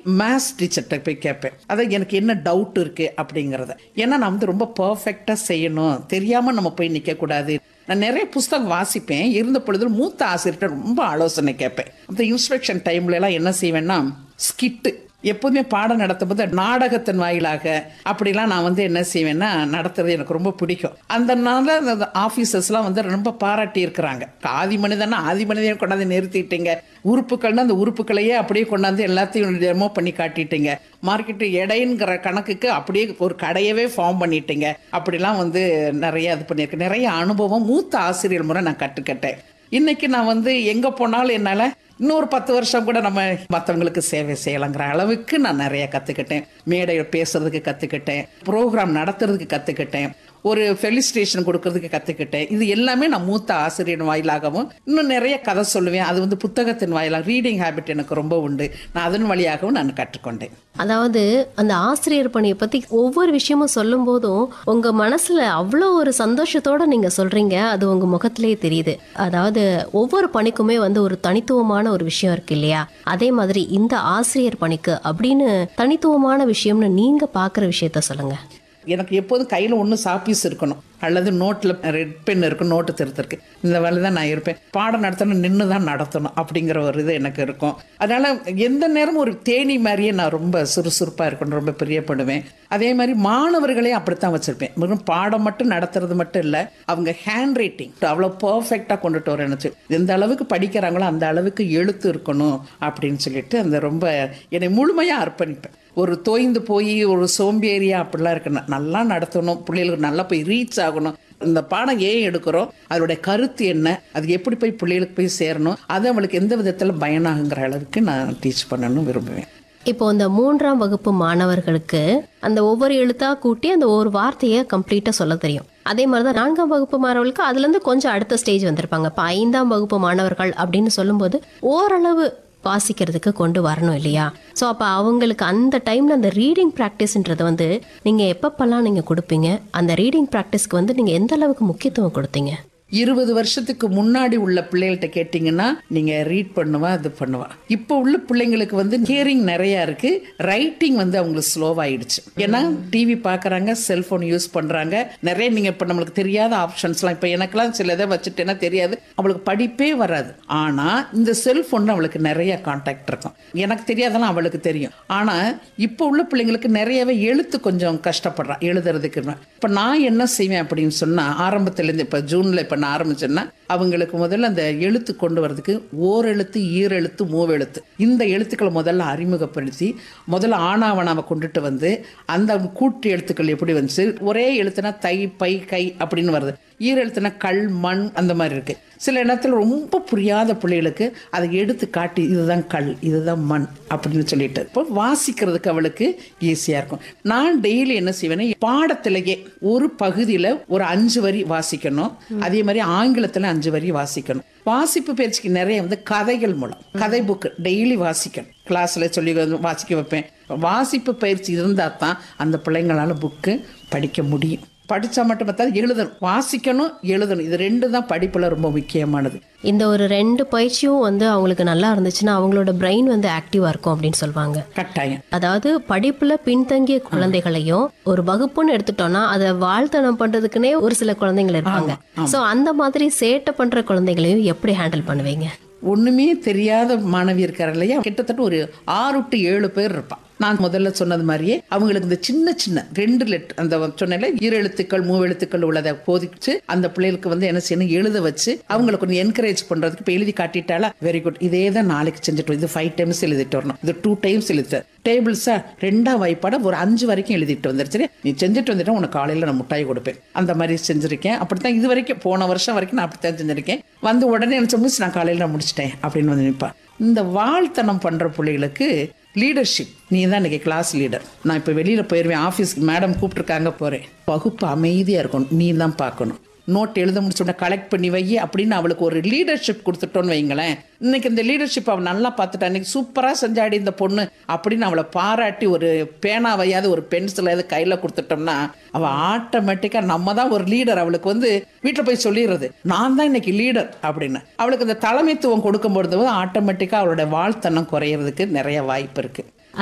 Maths டீச்சர்கிட்ட போய் கேட்பேன் அதான் எனக்கு என்ன டவுட் இருக்கு அப்படிங்கிறத ஏன்னா நான் வந்து ரொம்ப பர்ஃபெக்டாக செய்யணும் தெரியாமல் நம்ம போய் நிற்கக்கூடாது நான் நிறைய புஸ்தகம் வாசிப்பேன் இருந்த பொழுது மூத்த ஆசிரியர்கிட்ட ரொம்ப ஆலோசனை கேட்பேன் அந்த இன்ஸ்ட்ரக்ஷன் டைம்ல எல்லாம் என்ன செய்வேன்னா ஸ்கிட்டு எப்போதுமே பாடம் நடத்தும் போது நாடகத்தின் வாயிலாக அப்படிலாம் நான் வந்து என்ன செய்வேன்னா நடத்துறது எனக்கு ரொம்ப பிடிக்கும் அந்த நாள் அந்த ஆஃபீஸர்ஸ்லாம் வந்து ரொம்ப பாராட்டி இருக்கிறாங்க ஆதி மனிதனா ஆதி மனிதன் கொண்டாந்து நிறுத்திட்டீங்க உறுப்புகள்னா அந்த உறுப்புகளையே அப்படியே கொண்டாந்து எல்லாத்தையும் டெமோ பண்ணி காட்டிட்டீங்க மார்க்கெட்டு எடைங்கிற கணக்குக்கு அப்படியே ஒரு கடையவே ஃபார்ம் பண்ணிட்டீங்க அப்படிலாம் வந்து நிறைய இது பண்ணியிருக்கேன் நிறைய அனுபவம் மூத்த ஆசிரியர் முறை நான் கற்றுக்கிட்டேன் இன்னைக்கு நான் வந்து எங்கே போனாலும் என்னால் இன்னொரு பத்து வருஷம் கூட நம்ம மற்றவங்களுக்கு சேவை செய்யலாங்கிற அளவுக்கு நான் நிறைய கற்றுக்கிட்டேன் மேடையில் பேசுறதுக்கு கற்றுக்கிட்டேன் ப்ரோக்ராம் நடத்துறதுக்கு கற்றுக்கிட்டேன் ஒரு ஃபெலிஸ்டேஷன் கொடுக்கறதுக்கு கற்றுக்கிட்டேன் இது எல்லாமே நான் மூத்த ஆசிரியர் வாயிலாகவும் இன்னும் நிறைய கதை சொல்லுவேன் அது வந்து புத்தகத்தின் வாயிலாக ரீடிங் ஹேபிட் எனக்கு ரொம்ப உண்டு நான் அதன் வழியாகவும் நான் கற்றுக்கொண்டேன் அதாவது அந்த ஆசிரியர் பணியை பத்தி ஒவ்வொரு விஷயமும் சொல்லும் போதும் உங்க மனசுல அவ்வளோ ஒரு சந்தோஷத்தோட நீங்க சொல்றீங்க அது உங்க முகத்திலேயே தெரியுது அதாவது ஒவ்வொரு பணிக்குமே வந்து ஒரு தனித்துவமான ஒரு விஷயம் இருக்கு இல்லையா அதே மாதிரி இந்த ஆசிரியர் பணிக்கு அப்படின்னு தனித்துவமான விஷயம்னு நீங்க பாக்குற விஷயத்த சொல்லுங்க எனக்கு எப்போதும் கையில் ஒன்று சாப்பீஸ் இருக்கணும் அல்லது நோட்டில் ரெட் பென் இருக்கும் நோட்டு திருத்திருக்கு இந்த வேலை தான் நான் இருப்பேன் பாடம் நடத்தணும் நின்று தான் நடத்தணும் அப்படிங்கிற ஒரு இது எனக்கு இருக்கும் அதனால் எந்த நேரமும் ஒரு தேனி மாதிரியே நான் ரொம்ப சுறுசுறுப்பாக இருக்கணும் ரொம்ப பிரியப்படுவேன் அதே மாதிரி மாணவர்களையும் அப்படித்தான் வச்சுருப்பேன் வெறும் பாடம் மட்டும் நடத்துறது மட்டும் இல்லை அவங்க ஹேண்ட் ரைட்டிங் அவ்வளோ பர்ஃபெக்டாக கொண்டுட்டு வரேன் நினச்சி எந்த அளவுக்கு படிக்கிறாங்களோ அந்த அளவுக்கு எழுத்து இருக்கணும் அப்படின்னு சொல்லிட்டு அந்த ரொம்ப என்னை முழுமையாக அர்ப்பணிப்பேன் ஒரு தோய்ந்து போய் ஒரு சோம்பேறியா அப்படிலாம் இருக்கணும் நல்லா நடத்தணும் பிள்ளைகளுக்கு நல்லா போய் ரீச் ஆகணும் இந்த பாடம் ஏன் எடுக்கிறோம் அதோடைய கருத்து என்ன அது எப்படி போய் பிள்ளைகளுக்கு போய் சேரணும் அது அவளுக்கு எந்த விதத்தில் பயனாகுங்கிற அளவுக்கு நான் டீச் பண்ணணும்னு விரும்புவேன் இப்போ இந்த மூன்றாம் வகுப்பு மாணவர்களுக்கு அந்த ஒவ்வொரு எழுத்தா கூட்டி அந்த ஒரு வார்த்தையை கம்ப்ளீட்டா சொல்ல தெரியும் அதே மாதிரி தான் நான்காம் வகுப்பு மாணவர்களுக்கு அதுல இருந்து கொஞ்சம் அடுத்த ஸ்டேஜ் வந்திருப்பாங்க இப்போ ஐந்தாம் வகுப்பு மாணவர்கள் அப்படின்னு சொல்லும்போது ஓரளவு வாசிக்கிறதுக்கு கொண்டு வரணும் இல்லையா ஸோ அப்போ அவங்களுக்கு அந்த டைமில் அந்த ரீடிங் ப்ராக்டிஸ்ன்றது வந்து நீங்கள் எப்பப்பெல்லாம் நீங்கள் கொடுப்பீங்க அந்த ரீடிங் ப்ராக்டிஸ்க்கு வந்து நீங்கள் எந்த அளவுக்கு முக்கியத்துவம் கொடுத்தீங்க இருபது வருஷத்துக்கு முன்னாடி உள்ள பிள்ளைகள்ட்ட கேட்டிங்கன்னா நீங்க ரீட் பண்ணுவா அது பண்ணுவா இப்போ உள்ள பிள்ளைங்களுக்கு வந்து ஹியரிங் நிறைய இருக்கு ரைட்டிங் வந்து அவங்களுக்கு ஸ்லோவாயிடுச்சு ஏன்னா டிவி பார்க்கறாங்க செல்போன் யூஸ் பண்றாங்க நிறைய நீங்க இப்போ நம்மளுக்கு தெரியாத ஆப்ஷன்ஸ்லாம் இப்போ எனக்கெல்லாம் சில இதை வச்சுட்டேன்னா தெரியாது அவளுக்கு படிப்பே வராது ஆனா இந்த செல்போன் அவளுக்கு நிறைய கான்டாக்ட் இருக்கும் எனக்கு தெரியாதெல்லாம் அவளுக்கு தெரியும் ஆனா இப்போ உள்ள பிள்ளைங்களுக்கு நிறையவே எழுத்து கொஞ்சம் கஷ்டப்படுறான் எழுதுறதுக்கு இப்போ நான் என்ன செய்வேன் அப்படின்னு சொன்னா ஆரம்பத்துலேருந்து இப்போ ஜூன்ல இப்போ நான் ஆரம்பிச்சேன்னா அவங்களுக்கு முதல்ல அந்த எழுத்து கொண்டு வரதுக்கு ஓரெழுத்து ஈரெழுத்து மூவெழுத்து இந்த எழுத்துக்களை முதல்ல அறிமுகப்படுத்தி முதல்ல ஆனாவனாவை கொண்டுட்டு வந்து அந்த கூட்டு எழுத்துக்கள் எப்படி வந்துச்சு ஒரே எழுத்துனா தை பை கை அப்படின்னு வருது ஈரெழுத்துனா கல் மண் அந்த மாதிரி இருக்கு சில இடத்துல ரொம்ப புரியாத பிள்ளைகளுக்கு அதை எடுத்து காட்டி இதுதான் கல் இதுதான் மண் அப்படின்னு சொல்லிட்டு இப்போ வாசிக்கிறதுக்கு அவளுக்கு ஈஸியாக இருக்கும் நான் டெய்லி என்ன செய்வேன்னா பாடத்திலேயே ஒரு பகுதியில் ஒரு அஞ்சு வரி வாசிக்கணும் அதே மாதிரி ஆங்கிலத்தில் அஞ்சு வரி வாசிக்கணும் வாசிப்பு பயிற்சிக்கு நிறைய வந்து கதைகள் மூலம் கதை புக்கு டெய்லி வாசிக்கணும் கிளாஸில் சொல்லி வந்து வாசிக்க வைப்பேன் வாசிப்பு பயிற்சி இருந்தால் தான் அந்த பிள்ளைங்களால புக்கு படிக்க முடியும் படித்தா மட்டும் பார்த்தா எழுதணும் வாசிக்கணும் எழுதணும் இது ரெண்டு தான் படிப்பில் ரொம்ப முக்கியமானது இந்த ஒரு ரெண்டு பயிற்சியும் வந்து அவங்களுக்கு நல்லா இருந்துச்சுன்னா அவங்களோட பிரெயின் வந்து ஆக்டிவா இருக்கும் அப்படின்னு சொல்லுவாங்க கட்டாயம் அதாவது படிப்புல பின்தங்கிய குழந்தைகளையும் ஒரு வகுப்புன்னு எடுத்துட்டோம்னா அதை வாழ்த்தனம் பண்றதுக்குன்னே ஒரு சில குழந்தைகள் இருப்பாங்க சோ அந்த மாதிரி சேட்டை பண்ற குழந்தைகளையும் எப்படி ஹேண்டில் பண்ணுவீங்க ஒண்ணுமே தெரியாத மாணவி இருக்காரு இல்லையா கிட்டத்தட்ட ஒரு ஆறு டு ஏழு பேர் இருப்பான் நான் முதல்ல சொன்னது மாதிரியே அவங்களுக்கு இந்த சின்ன சின்ன ரெண்டு லெட்டர் அந்த சொன்னேன்ல இரு எழுத்துக்கள் மூ எழுத்துக்கள் உள்ளதை போதிச்சு அந்த பிள்ளைகளுக்கு வந்து என்ன செய்யணும் எழுத வச்சு அவங்களை கொஞ்சம் என்கரேஜ் பண்றதுக்கு இப்போ எழுதி காட்டிட்டாலா வெரி குட் இதே தான் நாளைக்கு செஞ்சுட்டு வரும். இது ஃபைவ் டைம்ஸ் எழுதிட்டு வரணும் இது டூ டைம்ஸ் எழுதி டேபிள்ஸா ரெண்டா வாய்ப்பாட ஒரு அஞ்சு வரைக்கும் எழுதிட்டு வந்துருச்சு நீ செஞ்சுட்டு வந்துட்டா உனக்கு காலையில் நான் முட்டாய் கொடுப்பேன் அந்த மாதிரி செஞ்சிருக்கேன் அப்படித்தான் இது வரைக்கும் போன வருஷம் வரைக்கும் நான் அப்படித்தான் செஞ்சிருக்கேன் வந்து உடனே எனக்கு முடிச்சு நான் காலையில் நான் முடிச்சிட்டேன் அப்படின்னு வந்து நிற்பான் இந்த வாழ்த்தனம் பண்ற பிள்ளைகளுக்கு லீடர்ஷிப் நீ தான் இன்னைக்கு கிளாஸ் லீடர் நான் இப்போ வெளியில் போயிடுவேன் ஆஃபீஸ்க்கு மேடம் கூப்பிட்டுருக்காங்க போகிறேன் வகுப்பு அமைதியாக இருக்கணும் நீ தான் பார்க்கணும் நோட் எழுத முடிச்சோட கலெக்ட் பண்ணி வை அப்படின்னு அவளுக்கு ஒரு லீடர்ஷிப் கொடுத்துட்டோன்னு வைங்களேன் இன்னைக்கு இந்த லீடர்ஷிப் அவள் நல்லா பார்த்துட்டா இன்னைக்கு சூப்பராக செஞ்சாடி இந்த பொண்ணு அப்படின்னு அவளை பாராட்டி ஒரு பேனாவையாவது ஒரு பென்சிலையாவது கையில் கொடுத்துட்டோம்னா அவள் ஆட்டோமேட்டிக்காக நம்ம தான் ஒரு லீடர் அவளுக்கு வந்து வீட்டில் போய் சொல்லிடுறது நான் தான் இன்னைக்கு லீடர் அப்படின்னு அவளுக்கு இந்த தலைமைத்துவம் கொடுக்கும்பொழுது ஆட்டோமேட்டிக்காக அவளோட வாழ்த்தனம் குறையிறதுக்கு நிறைய வாய்ப்பு இருக்குது